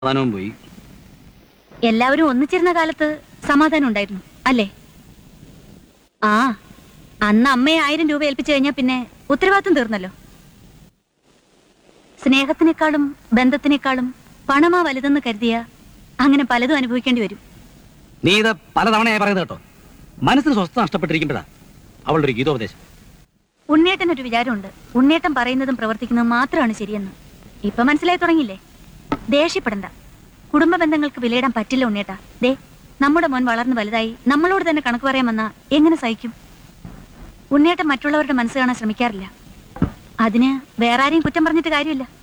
സമാധാനവും പോയി എല്ലാവരും ഒന്നിച്ചിരുന്ന കാലത്ത് സമാധാനം ഉണ്ടായിരുന്നു അല്ലേ ആ അന്ന് അമ്മയെ ആയിരം രൂപ ഏൽപ്പിച്ചു കഴിഞ്ഞാൽ പിന്നെ ഉത്തരവാദിത്വം തീർന്നല്ലോ സ്നേഹത്തിനേക്കാളും ബന്ധത്തിനേക്കാളും പണമാ വലുതെന്ന് കരുതിയ അങ്ങനെ പലതും അനുഭവിക്കേണ്ടി വരും നീ ഇത് പലതവണയായി പറയുന്നത് കേട്ടോ മനസ്സിന് സ്വസ്ഥത നഷ്ടപ്പെട്ടിരിക്കുമ്പോഴാ അവളുടെ ഒരു ഗീതോപദേശം ഉണ്ണേട്ടൻ ഒരു വിചാരമുണ്ട് ഉണ്ണേട്ടൻ പറയുന്നതും പ്രവർത്തിക്കുന്നതും മാത്രമാണ് ശരിയെന്ന് ഇപ്പൊ മനസ്സിലായി തുടങ്ങിയില്ലേ ദേഷ്യപ്പെടണ്ട കുടുംബ ബന്ധങ്ങൾക്ക് വിലയിടാൻ പറ്റില്ല ഉണ്ണേട്ടാ ദേ നമ്മുടെ മോൻ വളർന്ന് വലുതായി നമ്മളോട് തന്നെ കണക്ക് പറയാൻ വന്നാ എങ്ങനെ സഹിക്കും ഉണ്ണേട്ടൻ മറ്റുള്ളവരുടെ മനസ്സ് കാണാൻ ശ്രമിക്കാറില്ല അതിന് വേറെ ആരെയും കുറ്റം പറഞ്ഞിട്ട് കാര്യമില്ല